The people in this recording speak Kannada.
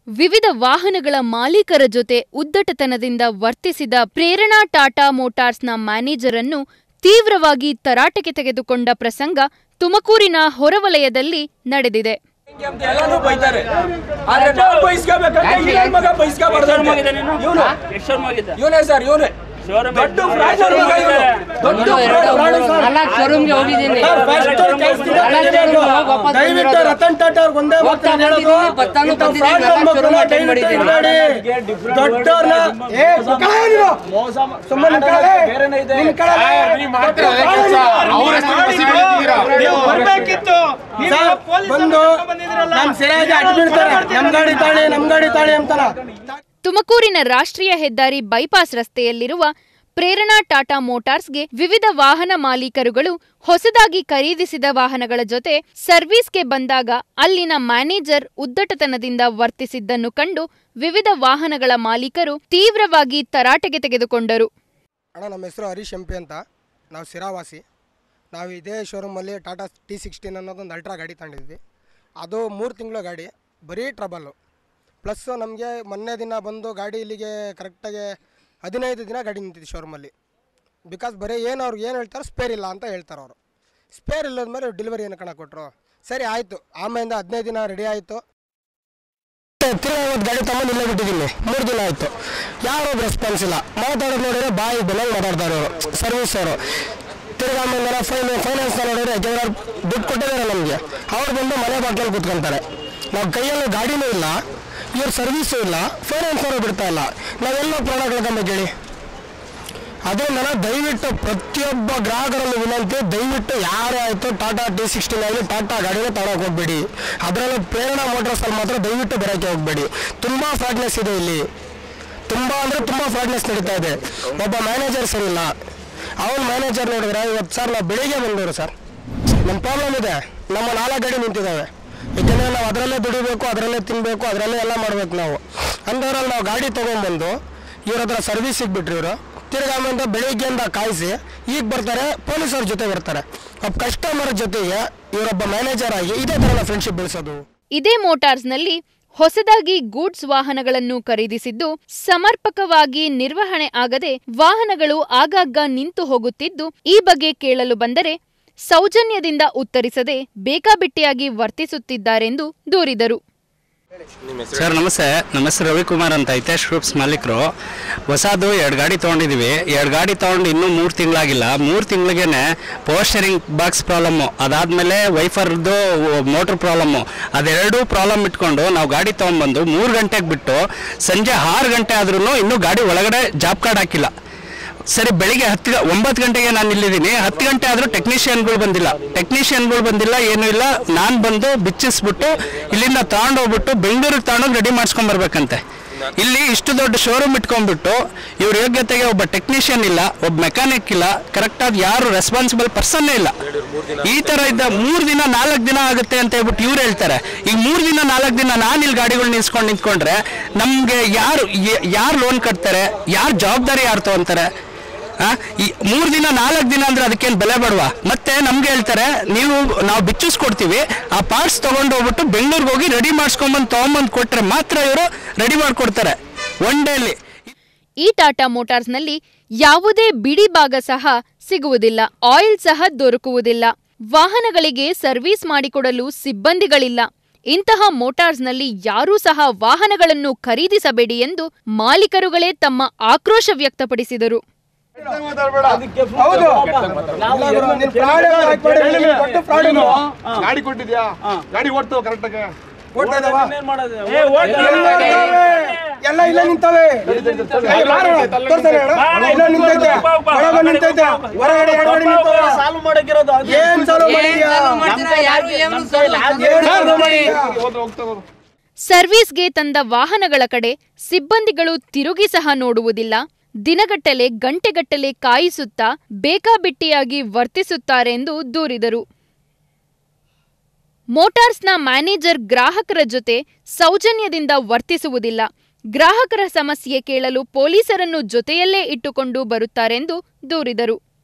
ವಿವಿಧ ವಾಹನಗಳ ಮಾಲೀಕರ ಜೊತೆ ಉದ್ದಟತನದಿಂದ ವರ್ತಿಸಿದ ಪ್ರೇರಣಾ ಟಾಟಾ ಮೋಟಾರ್ಸ್ನ ಮ್ಯಾನೇಜರ್ ಅನ್ನು ತೀವ್ರವಾಗಿ ತರಾಟೆಗೆ ತೆಗೆದುಕೊಂಡ ಪ್ರಸಂಗ ತುಮಕೂರಿನ ಹೊರವಲಯದಲ್ಲಿ ನಡೆದಿದೆ ಅಂತ ಎಲ್ಲಾನು ಬೈತಾರೆ ಆದ್ರೆ ನಾವು ಬೈಸ್ಕೋಬೇಕಂತ ಈ ನನ್ ಮಗ ಬೈಸ್ಕೋಬಾರ್ದು ಇವನು ಇವನೇ ಸರ್ ಇವನೇ ದೊಡ್ಡ fraud ನನ್ ಮಗ ಇವ್ನು. ದೊಡ್ಡ fraud, fraud ಸರ್. ನಾಲ್ಕು ಶೋರೂಮ್ಗೆ ಹೋಗಿದ್ದೀನಿ ಸರ್, first ಕೆಲ್ಸದಿಂದ ನಾಲ್ಕು showroom ವಾಪಸ್ ದಯವಿಟ್ಟು ಬಂದಿರೋದು. ರತನ್ ಟಾಟಾ ಅವ್ರಿಗೆ ಒಂದೇ ಮಾತು ಹೋಗ್ತಾ ನಾನು ಹೇಳೋದು. ಬಂದಿದ್ದೀನಿ, ಬರ್ತಾನು ಇಂಥ ಬಂದಿದ್ದೀನಿ, fraud ನಾಲ್ಕು ನನ್ ಮಕ್ಕಳನ್ನ showroom attend ದಯವಿಟ್ಟು ಮಾಡಿದ್ದೀನಿ. ಇಟ್ಬೇಡಿ. ದೊಡ್ಡವ್ರನ್ನ ಏ ಕಳೆ ನೀನು. ಸುಮ್ಮನೆ ಕಳೆ. ನಿನ್ ಕಳೆ. ನೀವು ಬರ್ಬೇಕಿತ್ತು ಸರ್, ಬಂದು ನಮ್ ಸಿರಾಜ್ ಅಡ್ಡ ಬಿಡ್ತಾರೆ ನಮ್ ಗಾಡಿ ತಾಳಿ ನಮ್ ಗಾಡಿ ತಾಳಿ ಅಂತಾನ ತುಮಕೂರಿನ ರಾಷ್ಟ್ರೀಯ ಹೆದ್ದಾರಿ ಬೈಪಾಸ್ ರಸ್ತೆಯಲ್ಲಿರುವ ಪ್ರೇರಣಾ ಟಾಟಾ ಮೋಟಾರ್ಸ್ಗೆ ವಿವಿಧ ವಾಹನ ಮಾಲೀಕರುಗಳು ಹೊಸದಾಗಿ ಖರೀದಿಸಿದ ವಾಹನಗಳ ಜೊತೆ ಸರ್ವಿಸ್ಗೆ ಬಂದಾಗ ಅಲ್ಲಿನ ಮ್ಯಾನೇಜರ್ ಉದ್ದಟತನದಿಂದ ವರ್ತಿಸಿದ್ದನ್ನು ಕಂಡು ವಿವಿಧ ವಾಹನಗಳ ಮಾಲೀಕರು ತೀವ್ರವಾಗಿ ತರಾಟೆಗೆ ತೆಗೆದುಕೊಂಡರು ಅಣ್ಣ ನಮ್ಮ ಹೆಸರು ಹರೀಶ್ ಎಂಪಿ ಅಂತ ನಾವು ಸಿರಾವಾಸಿ ನಾವು ಇದೇ ಶೋರೂಮಲ್ಲಿ ಟಾಟಾ ಟಿ ಸಿಕ್ಸ್ಟೀನ್ ಅನ್ನೋದೊಂದು ಅಲ್ಟ್ರಾ ಗಾಡಿ ತಗೊಂಡಿದ್ವಿ ಅದು ಮೂರು ತಿಂಗಳ ಗಾಡಿ ಬರೀ ಟ್ರಬಲ್ಲು ಪ್ಲಸ್ಸು ನಮಗೆ ಮೊನ್ನೆ ದಿನ ಬಂದು ಗಾಡಿ ಇಲ್ಲಿಗೆ ಕರೆಕ್ಟಾಗಿ ಹದಿನೈದು ದಿನ ಗಾಡಿ ನಿಂತಿದ್ದು ಶೋರೂಮಲ್ಲಿ ಬಿಕಾಸ್ ಬರೀ ಏನು ಅವ್ರಿಗೆ ಏನು ಹೇಳ್ತಾರೆ ಸ್ಪೇರ್ ಇಲ್ಲ ಅಂತ ಹೇಳ್ತಾರೆ ಅವರು ಸ್ಪೇರ್ ಇಲ್ಲದ ಮೇಲೆ ಡೆಲಿವರಿ ಏನು ಕಣ ಕೊಟ್ಟರು ಸರಿ ಆಯಿತು ಆಮೇಲಿಂದ ಹದಿನೈದು ದಿನ ರೆಡಿ ಆಯಿತು ತಿರ್ಗಾ ಇವತ್ತು ಗಾಡಿ ತಗೊಂಡು ಇಲ್ಲೇ ಬಿಟ್ಟಿದ್ದೀನಿ ಮೂರು ದಿನ ಆಯಿತು ಯಾರು ರೆಸ್ಪಾನ್ಸ್ ಇಲ್ಲ ಮಾತಾಡೋದು ನೋಡಿದ್ರೆ ಬಾಯಿ ಬೆಲೆ ಮಾತಾಡ್ತಾರೆ ಅವರು ಸರ್ವಿಸ್ ಅವರು ತಿರ್ಗಾ ಆಮೇಲೆ ಫೈನ್ ಫೈನಾನ್ಸ್ ನೋಡಿದ್ರೆ ಯಾಕೆಂದ್ರೆ ದುಡ್ಡು ಕೊಟ್ಟಿದ್ದಾರೆ ನಮಗೆ ಅವ್ರು ಬಂದು ಮನೆ ಬಾಗಿಲಲ್ಲಿ ಕೂತ್ಕೊಂತಾರೆ ನಾವು ಕೈಯಲ್ಲಿ ಗಾಡಿನೂ ಇಲ್ಲ ಇವ್ರ ಸರ್ವಿಸು ಇಲ್ಲ ಫೈನಾನ್ಸ್ ಅವರು ಬಿಡ್ತಾ ಇಲ್ಲ ನಾವೆಲ್ಲ ಪ್ರಾಡಕ್ಟ್ ಹೇಳ್ಕೊಂಬೇಕು ಹೇಳಿ ಅದರಿಂದ ದಯವಿಟ್ಟು ಪ್ರತಿಯೊಬ್ಬ ಗ್ರಾಹಕರಲ್ಲೂ ವಿನಂತಿ ದಯವಿಟ್ಟು ಯಾರೇ ಆಯಿತು ಟಾಟಾ ಟಿ ಸಿಕ್ಸ್ಟೀನ್ ಆಗಲಿ ಟಾಟಾ ಗಾಡಿನ ತಗೊಳಕ್ಕೆ ಹೋಗ್ಬೇಡಿ ಅದರಲ್ಲೂ ಪ್ರೇರಣಾ ಮೋಟರ್ಸಲ್ಲಿ ಮಾತ್ರ ದಯವಿಟ್ಟು ಬರೋಕ್ಕೆ ಹೋಗ್ಬೇಡಿ ತುಂಬ ಫ್ರಾಡ್ನೆಸ್ ಇದೆ ಇಲ್ಲಿ ತುಂಬ ಅಂದರೆ ತುಂಬ ಫ್ರಾಡ್ನೆಸ್ ನಡೀತಾ ಇದೆ ಒಬ್ಬ ಮ್ಯಾನೇಜರ್ ಸರಿ ಇಲ್ಲ ಅವನ ಮ್ಯಾನೇಜರ್ ನೋಡಿದ್ರೆ ಇವತ್ತು ಸರ್ ನಾವು ಬೆಳಿಗ್ಗೆ ಬಂದವರು ಸರ್ ನಮ್ಮ ಪ್ರಾಬ್ಲಮ್ ಇದೆ ನಮ್ಮ ನಾಲ್ಕು ಗಾಡಿ ನಿಂತಿದ್ದಾವೆ ಯಾಕೆಂದರೆ ನಾವು ಅದರಲ್ಲೇ ದುಡಿಬೇಕು ಅದರಲ್ಲೇ ತಿನ್ನಬೇಕು ಅದರಲ್ಲೇ ಎಲ್ಲ ಮಾಡ್ಬೇಕು ನಾವು ಅಂಥದ್ರಲ್ಲಿ ನಾವು ಗಾಡಿ ತೊಗೊಂಬಂದು ಇವ್ರ ಹತ್ರ ಸರ್ವಿಸಿಗೆ ಬಿಟ್ರಿ ಇವರು ತಿರ್ಗಾ ಆಮೇಲೆ ಬೆಳಿಗ್ಗೆಯಿಂದ ಕಾಯಿಸಿ ಈಗ ಬರ್ತಾರೆ ಪೊಲೀಸರ ಜೊತೆ ಬರ್ತಾರೆ ಒಬ್ಬ ಕಸ್ಟಮರ್ ಜೊತೆಗೆ ಇವರೊಬ್ಬ ಮ್ಯಾನೇಜರ್ ಆಗಿ ಇದೇ ಥರ ಫ್ರೆಂಡ್ಶಿಪ್ ಬೆಳೆಸೋದು ಇದೇ ಮೋಟಾರ್ಸ್ನಲ್ಲಿ ಹೊಸದಾಗಿ ಗೂಡ್ಸ್ ವಾಹನಗಳನ್ನು ಖರೀದಿಸಿದ್ದು ಸಮರ್ಪಕವಾಗಿ ನಿರ್ವಹಣೆ ಆಗದೆ ವಾಹನಗಳು ಆಗಾಗ ನಿಂತು ಹೋಗುತ್ತಿದ್ದು ಈ ಬಗ್ಗೆ ಕೇಳಲು ಬಂದರೆ ಸೌಜನ್ಯದಿಂದ ಉತ್ತರಿಸದೆ ಬೇಕಾಬಿಟ್ಟಿಯಾಗಿ ವರ್ತಿಸುತ್ತಿದ್ದಾರೆಂದು ದೂರಿದರು ಸರ್ ನಮಸ್ತೆ ನಮ್ಮ ಹೆಸರು ರವಿಕುಮಾರ್ ಅಂತ ಹಿತೇಶ್ ಗ್ರೂಪ್ಸ್ ಮಾಲೀಕರು ಹೊಸದು ಎರಡು ಗಾಡಿ ತೊಗೊಂಡಿದ್ದೀವಿ ಎರಡು ಗಾಡಿ ತೊಗೊಂಡು ಇನ್ನೂ ಮೂರು ತಿಂಗಳಾಗಿಲ್ಲ ಮೂರು ತಿಂಗಳಿಗೇನೆ ಪವರ್ ಸ್ಟೇರಿಂಗ್ ಬಾಕ್ಸ್ ಪ್ರಾಬ್ಲಮ್ಮು ಅದಾದಮೇಲೆ ವೈಫರ್ದು ಮೋಟ್ರ್ ಪ್ರಾಬ್ಲಮ್ಮು ಅದೆರಡೂ ಪ್ರಾಬ್ಲಮ್ ಇಟ್ಕೊಂಡು ನಾವು ಗಾಡಿ ತೊಗೊಂಬಂದು ಮೂರು ಗಂಟೆಗೆ ಬಿಟ್ಟು ಸಂಜೆ ಆರು ಗಂಟೆ ಆದ್ರೂ ಇನ್ನೂ ಗಾಡಿ ಒಳಗಡೆ ಜಾಬ್ ಕಾರ್ಡ್ ಹಾಕಿಲ್ಲ ಸರಿ ಬೆಳಿಗ್ಗೆ ಹತ್ತು ಗ- ಒಂಬತ್ತು ಗಂಟೆಗೆ ನಾನು ಇಲ್ಲಿದ್ದೀನಿ ಹತ್ತು ಗಂಟೆ ಆದರೂ ಟೆಕ್ನಿಷಿಯನ್ಗಳು ಬಂದಿಲ್ಲ ಟೆಕ್ನಿಷಿಯನ್ಗಳು ಬಂದಿಲ್ಲ ಏನೂ ಇಲ್ಲ ನಾನು ಬಂದು ಬಿಚ್ಚಿಸ್ಬಿಟ್ಟು ಇಲ್ಲಿಂದ ತಗೊಂಡೋಗ್ಬಿಟ್ಟು ಬೆಂಗಳೂರಿಗೆ ತಗೊಂಡೋಗಿ ರೆಡಿ ಮಾಡಿಸ್ಕೊಂಬರ್ಬೇಕಂತೆ ಇಲ್ಲಿ ಇಷ್ಟು ದೊಡ್ಡ ಶೋರೂಮ್ ಇಟ್ಕೊಂಡ್ಬಿಟ್ಟು ಇವ್ರ ಯೋಗ್ಯತೆಗೆ ಒಬ್ಬ ಟೆಕ್ನಿಷಿಯನ್ ಇಲ್ಲ ಒಬ್ಬ ಮೆಕ್ಯಾನಿಕ್ ಇಲ್ಲ ಕರೆಕ್ಟಾಗಿ ಯಾರು ರೆಸ್ಪಾನ್ಸಿಬಲ್ ಪರ್ಸನ್ನೇ ಇಲ್ಲ ಈ ಥರ ಇದ್ದ ಮೂರು ದಿನ ನಾಲ್ಕು ದಿನ ಆಗುತ್ತೆ ಅಂತ ಹೇಳ್ಬಿಟ್ಟು ಇವ್ರು ಹೇಳ್ತಾರೆ ಈಗ ಮೂರು ದಿನ ನಾಲ್ಕು ದಿನ ನಾನು ಇಲ್ಲಿ ಗಾಡಿಗಳು ನಿಲ್ಸ್ಕೊಂಡು ನಿಂತ್ಕೊಂಡ್ರೆ ನಮಗೆ ಯಾರು ಯಾರು ಲೋನ್ ಕಟ್ತಾರೆ ಯಾರು ಜವಾಬ್ದಾರಿ ಯಾರು ತಗೊಂತಾರೆ ಆ, ಈ ಮೂರು ದಿನ ನಾಲ್ಕು ದಿನ ಅಂದ್ರೆ ಅದಕ್ಕೇನು ಬೆಲೆ ಬೇಡವಾ ಮತ್ತೆ ನಮ್ಗೆ ಹೇಳ್ತಾರೆ ನೀವು ನಾವು ಬಿಚ್ಚಿಸ್ಕೊಡ್ತೀವಿ ಆ ಪಾರ್ಟ್ಸ್ ತಗೊಂಡು ಹೋಗ್ಬಿಟ್ಟು ಬೆಂಗಳೂರಿಗೆ ಹೋಗಿ ರೆಡಿ ಮಾಡಿಸ್ಕೊಂಬಂದು ತೊಗೊಂಬಂದು ಕೊಟ್ಟರೆ ಮಾತ್ರ ಇವರು ರೆಡಿ ಮಾಡಿಕೊಡ್ತಾರೆ ಒನ್ ಡೇಲಿ ಈ ಟಾಟಾ ಮೋಟಾರ್ಸ್ನಲ್ಲಿ ಯಾವುದೇ ಬಿಡಿ ಭಾಗ ಸಹ ಸಿಗುವುದಿಲ್ಲ ಆಯಿಲ್ ಸಹ ದೊರಕುವುದಿಲ್ಲ ವಾಹನಗಳಿಗೆ ಸರ್ವಿಸ್ ಮಾಡಿಕೊಡಲು ಸಿಬ್ಬಂದಿಗಳಿಲ್ಲ ಇಂತಹ ಮೋಟಾರ್ಸ್ನಲ್ಲಿ ಯಾರೂ ಸಹ ವಾಹನಗಳನ್ನು ಖರೀದಿಸಬೇಡಿ ಎಂದು ಮಾಲೀಕರುಗಳೇ ತಮ್ಮ ಆಕ್ರೋಶ ವ್ಯಕ್ತಪಡಿಸಿದರು ಹೌದು ಇಲ್ಲ ಗುರು, ನೀನ್ fraud ಎಲ್ಲ ಹಾಕ್ಬೇಡಿ, ನೀನ್ ದೊಡ್ಡ fraud ಇದು. ಗಾಡಿ ಕೊಟ್ಟಿದ್ಯಾ ಗಾಡಿ ಓಡ್ತಾವ ಕರೆಕ್ಟ್ ಆಗಿ ಓಡ್ತಾ ಇದಾವ? ಎಲ್ಲ ಇಲ್ಲೇ ನಿಂತವೆ ಏ, ಬಾರಣ್ಣ, ತೋರ್ಸಣ ಅಣ್ಣ. ಇಲ್ಲೇ ನಿಂತೈತೆ ಒಳಗೆ ನಿಂತೈತೆ ಹೊರಗಡೆ ಎರಡು ಗಾಡಿ ನಿಂತವೆ. ಏನ್ ಚಾಲು ಮಾಡಿದ್ಯಾ ಏನ್ ಮಾಡ್ತೀರಾ? ಯಾರು ಏನು ಸಲ್ಲ- ಏನ್ ಚಾಲು ಮಾಡಿದ್ಯಾ ಹೋಗ್ತಾವ ಸರ್ವಿಸ್ಗೆ ತಂದ ವಾಹನಗಳ ಕಡೆ ಸಿಬ್ಬಂದಿಗಳು ತಿರುಗಿ ಸಹ ನೋಡುವುದಿಲ್ಲ ದಿನಗಟ್ಟಲೆ ಗಂಟೆಗಟ್ಟಲೆ ಕಾಯಿಸುತ್ತಾ ಬೇಕಾಬಿಟ್ಟಿಯಾಗಿ ವರ್ತಿಸುತ್ತಾರೆಂದು ದೂರಿದರು ಮೋಟಾರ್ಸ್ನ ಮ್ಯಾನೇಜರ್ ಗ್ರಾಹಕರ ಜೊತೆ ಸೌಜನ್ಯದಿಂದ ವರ್ತಿಸುವುದಿಲ್ಲ ಗ್ರಾಹಕರ ಸಮಸ್ಯೆ ಕೇಳಲು ಪೊಲೀಸರನ್ನು ಜೊತೆಯಲ್ಲೇ ಇಟ್ಟುಕೊಂಡು ಬರುತ್ತಾರೆಂದು ದೂರಿದರು